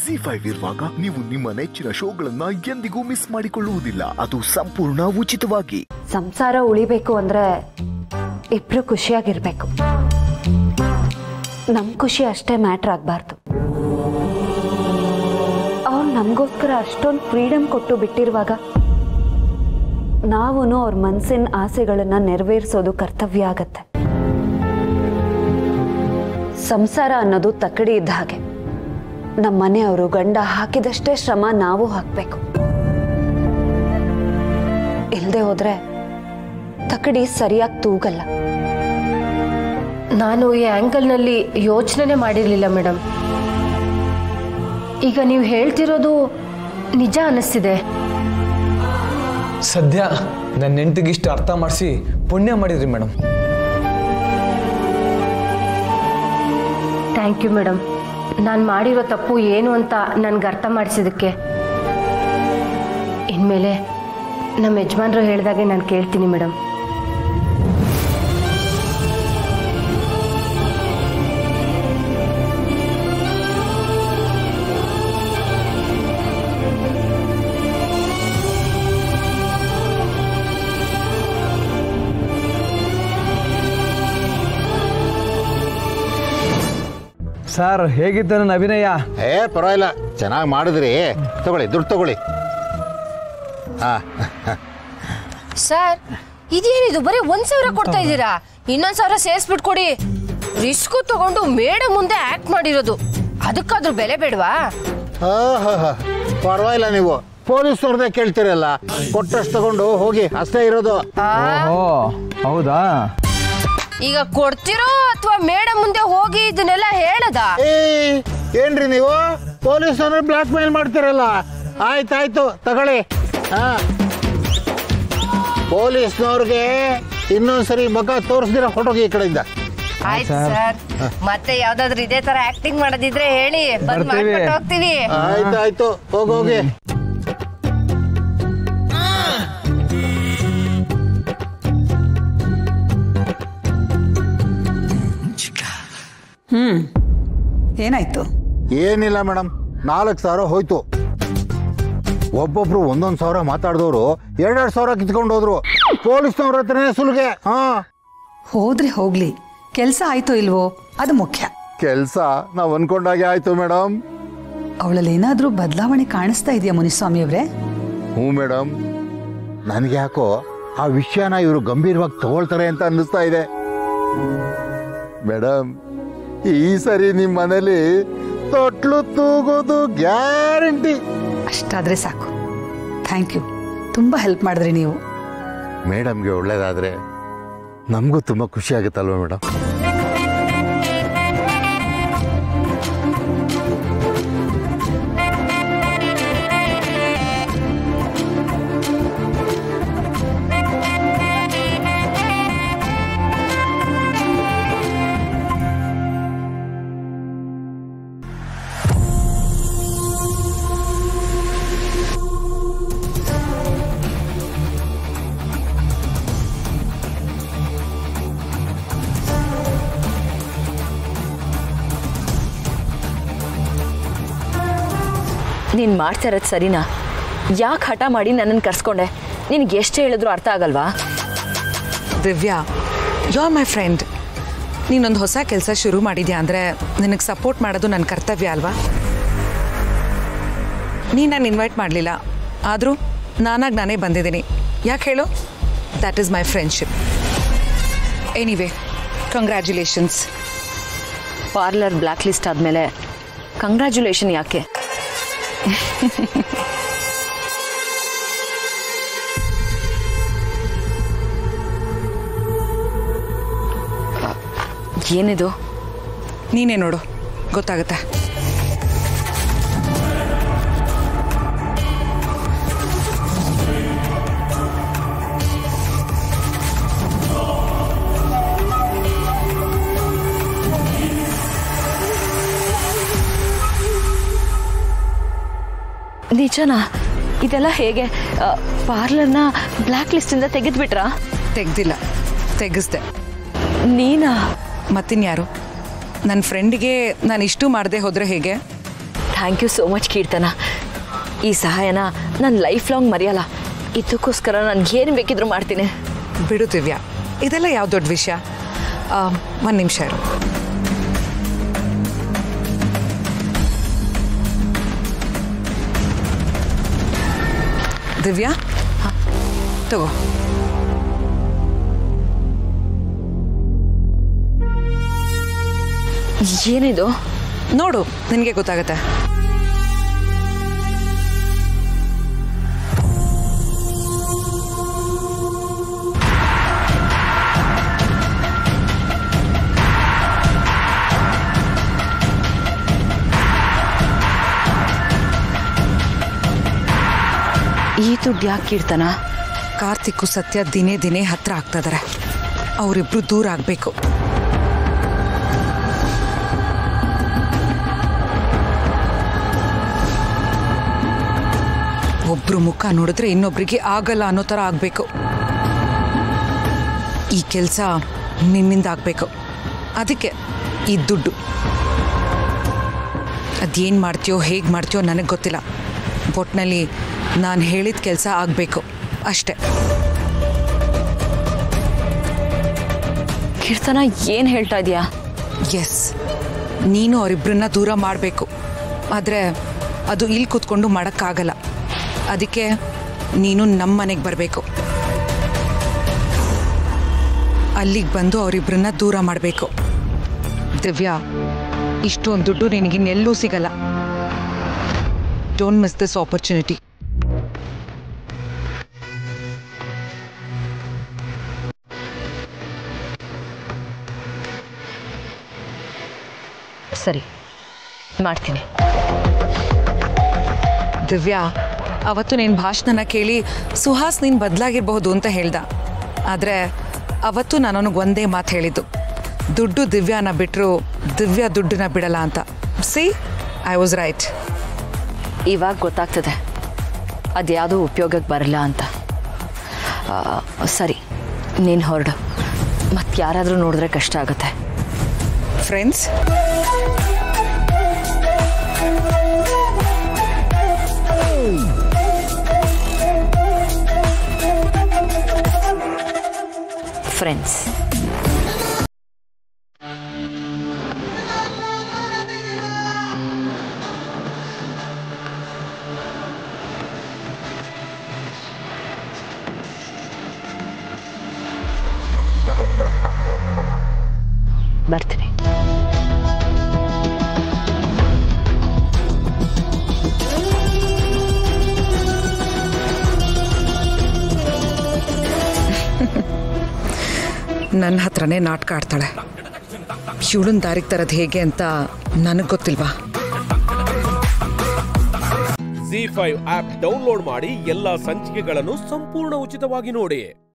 G five ಇರುವಾಗ ನೀವು ನಿಮ್ಮ ನೆಚ್ಚಿನ ಶೋಗಳನ್ನ ಎಂದಿಗೂ ಮಿಸ್ ಮಾಡಿಕೊಳ್ಳುವುದಿಲ್ಲ ಅದು ಸಂಪೂರ್ಣ ಉಚಿತವಾಗಿ ಸಂಸಾರ ಉಳಿಬೇಕು ಅಂದ್ರೆ ಇಬ್ರು ಖುಷಿಯಾಗಿರ್ಬೇಕು ನಮ್ ಖುಷಿ ಅಷ್ಟೇ ಮ್ಯಾಟ್ರ್ ಆಗ್ಬಾರ್ದು ಅವ್ರು ನಮಗೋಸ್ಕರ ಅಷ್ಟೊಂದು ಫ್ರೀಡಮ್ ಕೊಟ್ಟು ಬಿಟ್ಟಿರುವಾಗ ನಾವು ಅವ್ರ ಮನಸ್ಸಿನ ಆಸೆಗಳನ್ನ ನೆರವೇರಿಸೋದು ಕರ್ತವ್ಯ ಆಗತ್ತೆ ಸಂಸಾರ ಅನ್ನೋದು ತಕ್ಕಡಿ ಇದ್ದ ಹಾಗೆ ನಮ್ಮ ಮನೆಯವರು ಗಂಡ ಹಾಕಿದಷ್ಟೇ ಶ್ರಮ ನಾವು ಹಾಕ್ಬೇಕು ಇಲ್ದೆ ಹೋದ್ರೆ ತಕ್ಕಡಿ ಸರಿಯಾಗಿ ತೂಗಲ್ಲ ನಾನು ಈ ಆ್ಯಂಗಲ್ನಲ್ಲಿ ಯೋಚನೆ ಮಾಡಿರಲಿಲ್ಲ ಮೇಡಮ್ ಈಗ ನೀವು ಹೇಳ್ತಿರೋದು ನಿಜ ಅನ್ನಿಸ್ತಿದೆ ಸದ್ಯ ನನ್ನ ಹೆಂಡತಿಗೆ ಇಷ್ಟು ಅರ್ಥ ಮಾಡಿಸಿ ಪುಣ್ಯ ಮಾಡಿದ್ರಿ ಮೇಡಮ್ ಥ್ಯಾಂಕ್ ಯು ಮೇಡಮ್ ನಾನು ಮಾಡಿರೋ ತಪ್ಪು ಏನು ಅಂತ ನನಗೆ ಅರ್ಥ ಮಾಡಿಸಿದ್ದಕ್ಕೆ ಇನ್ಮೇಲೆ ನಮ್ಮ ಯಜಮಾನ್ರು ಹೇಳಿದಾಗೆ ನಾನು ಕೇಳ್ತೀನಿ ಮೇಡಮ್ ಸರ್ ಹೇಗಿತ್ತು ನನ್ನ ಅಭಿನಯ ಏ ಪರವಾಗಿಲ್ಲ ಚೆನ್ನಾಗಿ ಮಾಡಿದ್ರಿ ತಗೊಳ್ಳಿ ದುಡ್ಡು ತಗೊಳ್ಳಿ ಹಾ ಸರ್ ಇದೇನಿದು ಬರೀ ಒಂದ್ ಸಾವಿರ ಕೊಡ್ತಾ ಇದ್ದೀರಾ ಇನ್ನೊಂದ್ ಸಾವಿರ ಸೇರಿಸ್ಬಿಟ್ಟು ಕೊಡಿ ರಿಸ್ಕು ತಗೊಂಡು ಮೇಡ ಮುಂದೆ ಆಕ್ಟ್ ಮಾಡಿರೋದು ಅದಕ್ಕಾದ್ರೂ ಬೆಲೆ ಬೇಡವಾ ಆಹಾಹಾ. ಪರವಾಗಿಲ್ಲ ನೀವು ಪೊಲೀಸ್ನವ್ರದ್ದೇ ಕೇಳ್ತೀರಲ್ಲ ಕೊಟ್ಟಷ್ಟು ತಗೊಂಡು ಹೋಗಿ ಅಷ್ಟೇ ಇರೋದು ಓ ಹೌದಾ ಈಗ ಕೊಡ್ತಿರೋ ಅಥವಾ ಮೇಡ ಮುಂದೆ ಹೋಗಿ ಇದನ್ನೆಲ್ಲ ಹೇಳದ ಏ ಏನ್ರಿ ನೀವು ಪೊಲೀಸ್ನವ್ರ ಬ್ಲಾಕ್ ಮೇಲ್ ಮಾಡ್ತೀರಲ್ಲ ಆಯ್ತಾಯ್ತು ತಗೊಳ್ಳಿ ಹಾ ಪೊಲೀಸ್ನವ್ರಿಗೆ ಇನ್ನೊಂದ್ಸರಿ ಮಗ ತೋರಿಸ್ದಿರ ಹೊಟ್ಟೋಗಿ ಈ ಕಡೆಯಿಂದ ಆಯ್ತು ಸರ್ ಮತ್ತೆ ಯಾವ್ದಾದ್ರು ಇದೇ ತರ ಆಕ್ಟಿಂಗ್ ಮಾಡೋದಿದ್ರೆ ಹೇಳಿ ಬಂದ್ ಬರ್ತೀವಿ. ಮಾಡ್ಕೊಟ್ಟು ಹೋಗ್ತೀವಿ ಆಯ್ತಾಯ್ತು ಹೋಗೋಗಿ ಹ್ಮ್ ಏನಾಯ್ತು ಏನಿಲ್ಲ ಮೇಡಮ್ ನಾಲ್ಕು ಸಾವಿರ ಹೋಯ್ತು ಒಬ್ಬೊಬ್ರು ಒಂದೊಂದು ಸಾವಿರ ಮಾತಾಡಿದವರು ಎರಡೆರಡು ಸಾವಿರ ಕಿತ್ಕೊಂಡು ಹೋದ್ರು ಪೊಲೀಸ್ನವ್ರ ಹತ್ರನೇ ಸುಲ್ಗೆ ಹಾ ಹೋದ್ರೆ ಹೋಗ್ಲಿ ಕೆಲಸ ಆಯ್ತೋ ಇಲ್ವೋ ಅದು ಮುಖ್ಯ ಕೆಲಸ ನಾವು ಅನ್ಕೊಂಡಾಗೆ ಆಯ್ತು ಮೇಡಮ್ ಅವಳಲ್ಲಿ ಏನಾದ್ರೂ ಬದಲಾವಣೆ ಕಾಣಿಸ್ತಾ ಇದೆಯಾ ಮುನಿಸ್ವಾಮಿ ಅವರೇ ಹ್ಞೂ ಮೇಡಮ್ ನನಗೆ ಯಾಕೋ ಆ ವಿಷಯನ ಇವರು ಗಂಭೀರವಾಗಿ ತಗೊಳ್ತಾರೆ ಅಂತ ಅನ್ನಿಸ್ತಾ ಇದೆ ಮೇಡಮ್ ಈ ಸರಿ ನಿಮ್ಮ ಮನೇಲಿ ತೊಟ್ಲು ತೂಗೋದು ಗ್ಯಾರಂಟಿ ಅಷ್ಟಾದ್ರೆ ಸಾಕು ಥ್ಯಾಂಕ್ ಯು ತುಂಬಾ ಹೆಲ್ಪ್ ಮಾಡಿದ್ರಿ ನೀವು ಮೇಡಮ್ಗೆ ಒಳ್ಳೇದಾದ್ರೆ ನಮಗೂ ತುಂಬ ಖುಷಿ ಆಗುತ್ತಲ್ವ ಮೇಡಮ್ ನೀನು ಮಾಡ್ತಾ ಇರೋದು ಸರಿನಾ ಯಾಕೆ ಹಠ ಮಾಡಿ ನನ್ನನ್ನು ಕರ್ಸ್ಕೊಂಡೆ ನಿನಗೆ ಎಷ್ಟು ಹೇಳಿದ್ರು ಅರ್ಥ ಆಗಲ್ವಾ Divya you are my friend ನೀನೊಂದು ಹೊಸ ಕೆಲಸ ಶುರು ಮಾಡಿದ್ಯಾ ಅಂದರೆ ನಿನಗೆ ಸಪೋರ್ಟ್ ಮಾಡೋದು ನನ್ನ ಕರ್ತವ್ಯ ಅಲ್ವಾ ನೀನು ನಾನು ಇನ್ವೈಟ್ ಮಾಡಲಿಲ್ಲ ಆದರೂ ನಾನಾಗಿ ನಾನೇ ಬಂದಿದ್ದೀನಿ ಯಾಕೆ ಹೇಳು that is my friendship anyway congratulations parlour blacklist ಆದಮೇಲೆ ಕಂಗ್ರ್ಯಾಚುಲೇಷನ್ ಯಾಕೆ ಏನಿದು ನೀನೇ ನೋಡು ಗೊತ್ತಾಗುತ್ತೆ ನಿಜನಾ ಇದೆಲ್ಲ ಹೇಗೆ ಆ, ಪಾರ್ಲರ್ನ ಬ್ಲ್ಯಾಕ್ ಲಿಸ್ಟಿಂದ ತೆಗೆದ್ಬಿಟ್ರಾ ತೆಗ್ದಿಲ್ಲ ತೆಗೆಸ್ದೆ ನೀನಾ ಮತ್ತಿನ್ಯಾರು ನನ್ನ ಫ್ರೆಂಡಿಗೆ ನಾನು ಇಷ್ಟು ಮಾಡದೆ ಹೋದರೆ ಹೇಗೆ thank you so much Keerthana ಈ ಸಹಾಯನ ನಾನು ಲೈಫ್ ಲಾಂಗ್ ಮರೆಯಲ್ಲ ಇದಕ್ಕೋಸ್ಕರ ನಾನು ಏನು ಬೇಕಿದ್ರೂ ಮಾಡ್ತೀನಿ ಬಿಡು ದಿವ್ಯಾ ಇದೆಲ್ಲ ಯಾವ ದೊಡ್ಡ ವಿಷಯ ಒಂದು ನಿಮಿಷ ಇರು ದಿವ್ಯಾ ತಗೋ ಏನಿದು ನೋಡು ನಿನಗೆ ಗೊತ್ತಾಗತ್ತೆ ಈ ದುಡ್ಡು ಯಾಕೆ ಕೀರ್ತನ ಕಾರ್ತಿಕ್ಕು ಸತ್ಯ ದಿನೇ ದಿನೇ ಹತ್ರ ಆಗ್ತಾ ಇದಾರೆ ಅವರಿಬ್ರು ದೂರ ಆಗಬೇಕು ಒಬ್ರು ಮುಖ ನೋಡಿದ್ರೆ ಇನ್ನೊಬ್ರಿಗೆ ಆಗಲ್ಲ ಅನ್ನೋ ಥರ ಆಗಬೇಕು ಈ ಕೆಲಸ ನಿನ್ನಿಂದ ಆಗಬೇಕು ಅದಕ್ಕೆ ಈ ದುಡ್ಡು ಅದೇನು ಮಾಡ್ತೀಯೋ ಹೇಗೆ ಮಾಡ್ತೀಯೋ ನನಗೆ ಗೊತ್ತಿಲ್ಲ ಒಟ್ನಲ್ಲಿ ನಾನು ಹೇಳಿದ ಕೆಲಸ ಆಗಬೇಕು ಅಷ್ಟೇ ಕೀರ್ತನ ಏನು ಹೇಳ್ತಾ ಇದೀಯಾ ಎಸ್ ನೀನು ಅವರಿಬ್ಬರನ್ನ ದೂರ ಮಾಡಬೇಕು ಆದರೆ ಅದು ಇಲ್ಲಿ ಕೂತ್ಕೊಂಡು ಮಾಡೋಕ್ಕಾಗಲ್ಲ ಅದಕ್ಕೆ ನೀನು ನಮ್ಮ ಮನೆಗೆ ಬರಬೇಕು ಅಲ್ಲಿಗೆ ಬಂದು ಅವರಿಬ್ಬರನ್ನ ದೂರ ಮಾಡಬೇಕು ದಿವ್ಯಾ ಇಷ್ಟೊಂದು ದುಡ್ಡು ನಿನಗಿನ್ನೆಲ್ಲೂ ಸಿಗಲ್ಲ ಡೋಂಟ್ ಮಿಸ್ ದಿಸ್ ಆಪರ್ಚುನಿಟಿ ಸರಿ ಮಾಡ್ತೀನಿ ದಿವ್ಯಾ ಅವತ್ತು ನಿನ್ನ ಭಾಷಣನ ಕೇಳಿ ಸುಹಾಸ್ ನೀನು ಬದಲಾಗಿರಬಹುದು ಅಂತ ಹೇಳ್ದ ಆದರೆ ಅವತ್ತು ನಾನು ಅವನಿಗೆ ಒಂದೇ ಮಾತು ಹೇಳಿದ್ದು ದುಡ್ಡು ದಿವ್ಯಾನ ಬಿಟ್ಟರು ದಿವ್ಯಾ ದುಡ್ಡನ್ನ ಬಿಡಲ್ಲ ಅಂತ ಸಿ ಐ ವಾಸ್ ರೈಟ್ ಇವಾಗ ಗೊತ್ತಾಗ್ತದೆ ಅದ್ಯಾವುದೂ ಉಪಯೋಗಕ್ಕೆ ಬರಲ್ಲ ಅಂತ ಆ, ಸರಿ ನೀನು ಹೊರಡು ಮತ್ತೆ ಯಾರಾದರೂ ನೋಡಿದ್ರೆ ಕಷ್ಟ ಆಗುತ್ತೆ ಫ್ರೆಂಡ್ಸ್ ಫ್ರೆಂಡ್ಸ್ ಬರ್ತೀನಿ ನನ್ನ ಹತ್ರನೇ ನಾಟಕ ಆಡ್ತಾಳೆ ಇವಳನ್ನ ದಾರಿಗೆ ತರೋದು ಹೇಗೆ ಅಂತ ನನಗೆ ಗೊತ್ತಿಲ್ವಾ ಜಿ ಫೈವ್ ಆಪ್ ಡೌನ್ಲೋಡ್ ಮಾಡಿ ಎಲ್ಲಾ ಸಂಚಿಕೆಗಳನ್ನು ಸಂಪೂರ್ಣ ಉಚಿತವಾಗಿ ನೋಡಿ